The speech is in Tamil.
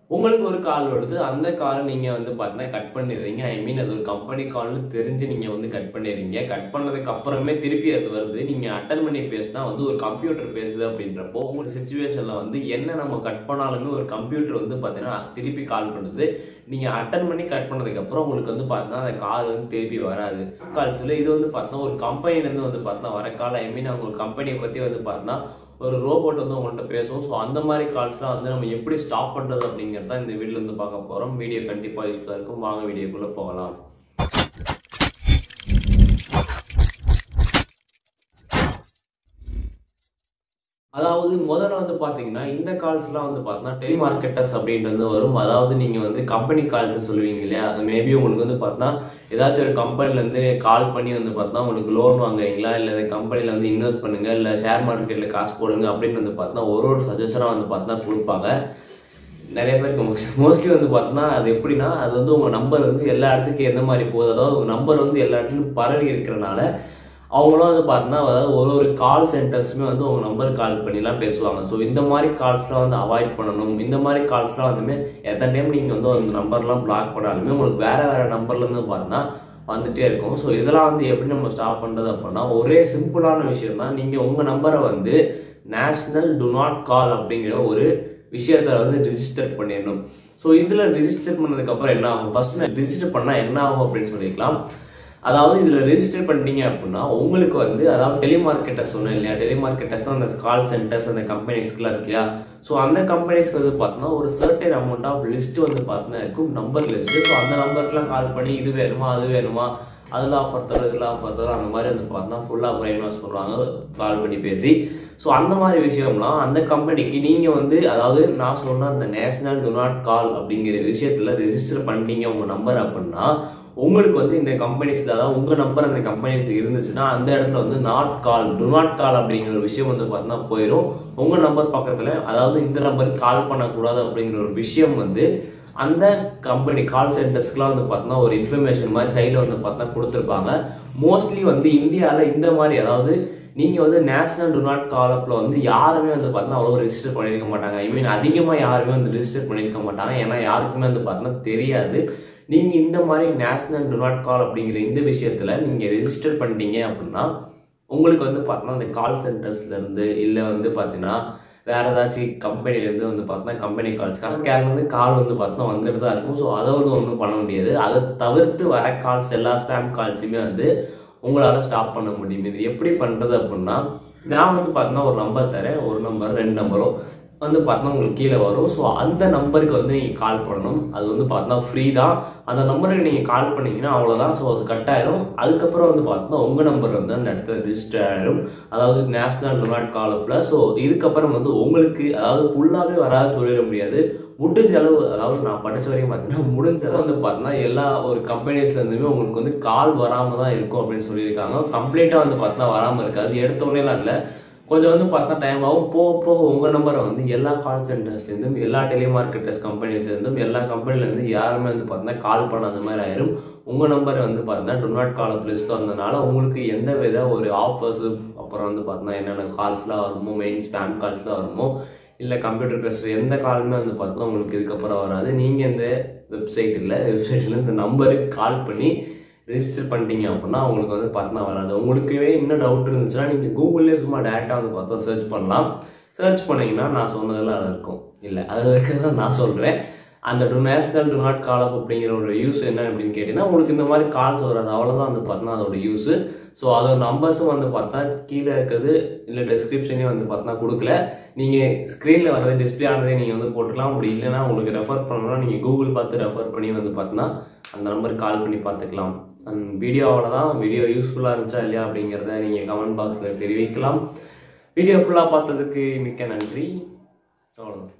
உங்களுக்கு ஒரு கால் வருது அந்த காலை நீங்கள் வந்து பார்த்தீங்கன்னா கட் பண்ணிடுறீங்க ஐ மீன் அது ஒரு கம்பெனி கால்னு தெரிஞ்சு நீங்கள் வந்து கட் பண்ணிடுறீங்க கட் பண்ணதுக்கு அப்புறமே திருப்பி அது வருது நீங்கள் அட்டன் பண்ணி பேசினா வந்து ஒரு கம்ப்யூட்டர் பேசுது அப்படின்றப்போ உங்களோட சுச்சுவேஷனில் வந்து என்ன நம்ம கட் பண்ணாலுமே ஒரு கம்ப்யூட்டர் வந்து பார்த்தீங்கன்னா திருப்பி கால் பண்ணுது நீங்கள் அட்டன் பண்ணி கட் பண்ணதுக்கப்புறம் உங்களுக்கு வந்து பார்த்தீங்கன்னா அந்த கால் வந்து திருப்பி வராது கால்ஸில் இது வந்து பார்த்தீங்கன்னா ஒரு கம்பெனிலேருந்து வந்து பார்த்தீங்கன்னா வர கால் ஐ மீன் அவங்க ஒரு கம்பெனியை பற்றி வந்து பார்த்தீங்கன்னா ஒரு ரோபோட் வந்து உங்கள்கிட்ட பேசும் ஸோ அந்த மாதிரி கால்ஸ்லாம் வந்து நம்ம எப்படி ஸ்டாப் பண்ணுறது அப்படிங்கிறத இந்த வீடியோ வந்து பார்க்க போகிறோம் வீடியோ கண்டிப்பாக யூஸ்ஃபுல்லாக இருக்கும் வாங்க வீடியோக்குள்ளே போகலாம் அதாவது முதல்ல வந்து பார்த்தீங்கன்னா இந்த கால்ஸ்லாம் வந்து பார்த்தீங்கன்னா டெலிமார்க்கெட்டர்ஸ் அப்படின்றது வரும் அதாவது நீங்கள் வந்து கம்பெனி கால்ஸ் சொல்லுவீங்க இல்லையா அது மேபி உங்களுக்கு வந்து பார்த்தீங்கன்னா ஏதாச்சும் ஒரு கம்பெனிலேருந்து கால் பண்ணி வந்து பார்த்தா உங்களுக்கு லோன் வாங்குறீங்களா இல்லை இந்த கம்பெனியில் வந்து இன்வெஸ்ட் பண்ணுங்க இல்லை ஷேர் மார்க்கெட்டில் காசு போடுங்க அப்படின்னு வந்து பார்த்தா ஒரு ஒரு சஜஷனாக வந்து பார்த்தா கொடுப்பாங்க நிறைய பேருக்கு மோஸ்ட்லி வந்து பார்த்தோன்னா அது எப்படின்னா அது வந்து உங்கள் நம்பர் வந்து எல்லா இடத்துக்கும் எந்த மாதிரி போகுது அதாவது உங்கள் நம்பர் வந்து எல்லா இடத்துக்கும் பரவி இருக்கிறனால அவங்களும் வந்து பார்த்தோன்னா அதாவது ஒரு ஒரு கால் சென்டர்ஸுமே வந்து உங்கள் நம்பருக்கு கால் பண்ணிலாம் பேசுவாங்க ஸோ இந்த மாதிரி கால்ஸ்லாம் வந்து அவாய்ட் பண்ணணும் இந்த மாதிரி கால்ஸ்லாம் வந்துமே எத்தனை டைம் நீங்கள் வந்து அந்த நம்பர்லாம் பிளாக் பண்ணாலுமே உங்களுக்கு வேறு வேறு நம்பர்லேருந்து பார்த்தோன்னா வந்துட்டே இருக்கும் ஸோ இதெல்லாம் வந்து எப்படி நம்ம ஸ்டாப் பண்ணுறது அப்படின்னா ஒரே சிம்பிளான விஷயம் தான் நீங்கள் உங்கள் நம்பரை வந்து நேஷ்னல் டு நாட் கால் அப்படிங்கிற ஒரு விஷயத்தை வந்து ரிஜிஸ்டர் பண்ணிடணும் ஸோ இதில் ரிஜிஸ்டர் பண்ணதுக்கப்புறம் என்ன ஆகும் ஃபர்ஸ்ட் ரிஜிஸ்டர் பண்ணால் என்ன ஆகும் அப்படின்னு சொல்லிக்கலாம் அதாவது இதில் ரெஜிஸ்டர் பண்ணிட்டீங்க அப்படின்னா உங்களுக்கு வந்து அதாவது டெலிமார்க்கெட்டர்ஸ் சொன்னேன் இல்லையா டெலிமார்க்கெட்டர்ஸ் தான் அந்த கால் சென்டர்ஸ் அந்த கம்பெனிஸ்க்குலாம் இருக்கு இல்லையா ஸோ அந்த கம்பெனிஸ்க்கு வந்து பார்த்தோன்னா ஒரு சர்டன் அமௌண்ட் ஆஃப் லிஸ்ட் வந்து பார்த்தோன்னா இருக்கும் நம்பர் லிஸ்ட் ஸோ அந்த நம்பருக்குலாம் கால் பண்ணி இது வேணுமா அது வேணுமா அதில் ஆஃபர் தரும் இதில் ஆஃபர் தரும் அந்த மாதிரி வந்து பார்த்தோன்னா ஃபுல்லாக பிரைன் வாஷ் பண்ணுவாங்க கால் பண்ணி பேசி ஸோ அந்த மாதிரி விஷயம்லாம் அந்த கம்பெனிக்கு நீங்கள் வந்து அதாவது நான் சொன்ன அந்த நேஷனல் டு நாட் கால் அப்படிங்கிற விஷயத்தில் ரெஜிஸ்டர் பண்ணிட்டீங்க உங்கள் நம்பர் அப்படின்னா உங்களுக்கு வந்து இந்த கம்பெனிஸ்ல அதாவது உங்க நம்பர் அந்த கம்பெனிஸ் இருந்துச்சுன்னா அந்த இடத்துல வந்து not call to not call அப்படிங்கிற ஒரு விஷயம் வந்து பார்த்தீங்கன்னா போயிடும் உங்க நம்பர் பக்கத்துல அதாவது இந்த நம்பருக்கு கால் பண்ணக்கூடாது அப்படிங்கிற ஒரு விஷயம் வந்து அந்த கம்பெனி கால் சென்டர்ஸ்க்குலாம் வந்து பார்த்தீங்கன்னா ஒரு இன்ஃபர்மேஷன் மாதிரி சைடில் வந்து பார்த்தீங்கன்னா கொடுத்துருப்பாங்க மோஸ்ட்லி வந்து இந்தியாவில் இந்த மாதிரி அதாவது நீங்கள் வந்து நேஷனல் டு நாட் காலப்பில் வந்து யாருமே வந்து பார்த்தீங்கன்னா அவ்வளோ ரெஜிஸ்டர் பண்ணியிருக்க மாட்டாங்க ஐ மீன் அதிகமாக யாருமே வந்து ரெஜிஸ்டர் பண்ணியிருக்க மாட்டாங்க ஏன்னா யாருக்குமே வந்து பார்த்தீங்கன்னா தெரியாது நீங்கள் இந்த மாதிரி நேஷனல் டு நாட் கால் அப்படிங்கிற இந்த விஷயத்தில் நீங்கள் ரெஜிஸ்டர் பண்ணிட்டீங்க அப்படின்னா உங்களுக்கு வந்து பார்த்தீங்கன்னா அந்த கால் சென்டர்ஸ்லேருந்து இல்லை வந்து பார்த்தீங்கன்னா வேற ஏதாச்சும் கம்பெனிலேருந்து வந்து பார்த்தீங்கன்னா கம்பெனி கால்ஸ் கஸ்டமர்லேருந்து கால் வந்து பார்த்தீங்கன்னா வந்துட்டு தான் இருக்கும் ஸோ அதை வந்து ஒன்றும் பண்ண முடியாது அதை தவிர்த்து வர கால்ஸ் எல்லா ஸ்பேம் கால்ஸுமே வந்து உங்களால் ஸ்டாப் பண்ண முடியும் இது எப்படி பண்ணுறது அப்படின்னா நான் வந்து பார்த்தீங்கன்னா ஒரு நம்பர் தரேன் ஒரு நம்பர் ரெண்டு நம்பரும் வந்து பார்த்தா உங்களுக்கு கீழே வரும் ஸோ அந்த நம்பருக்கு வந்து நீங்கள் கால் பண்ணணும் அது வந்து பார்த்தா ஃப்ரீ தான் அந்த நம்பருக்கு நீங்கள் கால் பண்ணீங்கன்னா அவ்வளோதான் ஸோ அது கட் ஆயிரும் அதுக்கப்புறம் வந்து பார்த்தா உங்கள் நம்பர் வந்து அந்த இடத்துல ரிஜிஸ்டர் ஆயிரும் அதாவது நேஷனல் டொனாட் காலப்பில் ஸோ இதுக்கப்புறம் வந்து உங்களுக்கு அதாவது ஃபுல்லாகவே வராது சொல்லிட முடியாது முடிஞ்ச அளவு அதாவது நான் படிச்ச வரைக்கும் பார்த்தீங்கன்னா முடிஞ்ச அளவு வந்து பார்த்தீங்கன்னா எல்லா ஒரு கம்பெனிஸ்லேருந்துமே உங்களுக்கு வந்து கால் வராமல் தான் இருக்கும் அப்படின்னு சொல்லியிருக்காங்க கம்ப்ளீட்டாக வந்து பார்த்தீங்கன்னா வராமல் இருக்காது எடுத்தோடனேலாம் இல்லை கொஞ்சம் வந்து பார்த்தா டைம் ஆகும் போக போக உங்கள் நம்பரை வந்து எல்லா கால் சென்டர்ஸ்லேருந்தும் எல்லா டெலிமார்க்கெட்டர்ஸ் கம்பெனிஸ்லேருந்தும் எல்லா கம்பெனிலேருந்து யாருமே வந்து பார்த்தீங்கன்னா கால் பண்ணாத மாதிரி ஆயிரும் உங்கள் நம்பரை வந்து பார்த்தீங்கன்னா டு நாட் கால் லிஸ்ட் வந்ததுனால உங்களுக்கு எந்த வித ஒரு ஆஃபர்ஸ் அப்புறம் வந்து பார்த்தீங்கன்னா என்னென்ன கால்ஸ்லாம் வருமோ மெயின் ஸ்பேம் கால்ஸ்லாம் வருமோ இல்லை கம்ப்யூட்டர் பேசுகிற எந்த காலுமே வந்து பார்த்தீங்கன்னா உங்களுக்கு இதுக்கப்புறம் வராது நீங்கள் இந்த வெப்சைட் இல்லை வெப்சைட்டில் இந்த நம்பருக்கு கால் பண்ணி ரிஜிஸ்டர் பண்ணிட்டீங்க அப்படின்னா உங்களுக்கு வந்து பார்த்தா வராது உங்களுக்கே இன்னும் டவுட் இருந்துச்சுன்னா நீங்கள் கூகுள்லேயே சும்மா டேரெக்டாக வந்து பார்த்தா சர்ச் பண்ணலாம் சர்ச் பண்ணீங்கன்னா நான் சொன்னதெல்லாம் அதில் இருக்கும் இல்லை அது இருக்கிறத நான் சொல்கிறேன் அந்த to national to not call up அப்படிங்கிற ஒரு யூஸ் என்ன அப்படின்னு கேட்டிங்கன்னா உங்களுக்கு இந்த மாதிரி கால்ஸ் வராது அவ்வளோதான் வந்து பார்த்தா அதோட யூஸு ஸோ அதோட நம்பர்ஸும் வந்து பார்த்தா கீழே இருக்கிறது இல்லை டிஸ்கிரிப்ஷனே வந்து பார்த்தா கொடுக்கல நீங்கள் ஸ்க்ரீனில் வர்றது டிஸ்பிளே ஆனதே நீங்கள் வந்து போட்டுக்கலாம் அப்படி இல்லைன்னா உங்களுக்கு ரெஃபர் பண்ணணும்னா நீங்கள் கூகுள் பார்த்து ரெஃபர் பண்ணி வந்து பார்த்தீங்கன்னா அந்த நம்பருக்கு கால் பண்ணி பார்த்துக்கலாம் அண்ட் வீடியோ அவ்வளோதான் வீடியோ யூஸ்ஃபுல்லாக இருந்துச்சா இல்லையா அப்படிங்கிறத நீங்கள் கமெண்ட் பாக்ஸில் தெரிவிக்கலாம் வீடியோ ஃபுல்லாக பார்த்ததுக்கு மிக்க நன்றி அவ்வளோதான்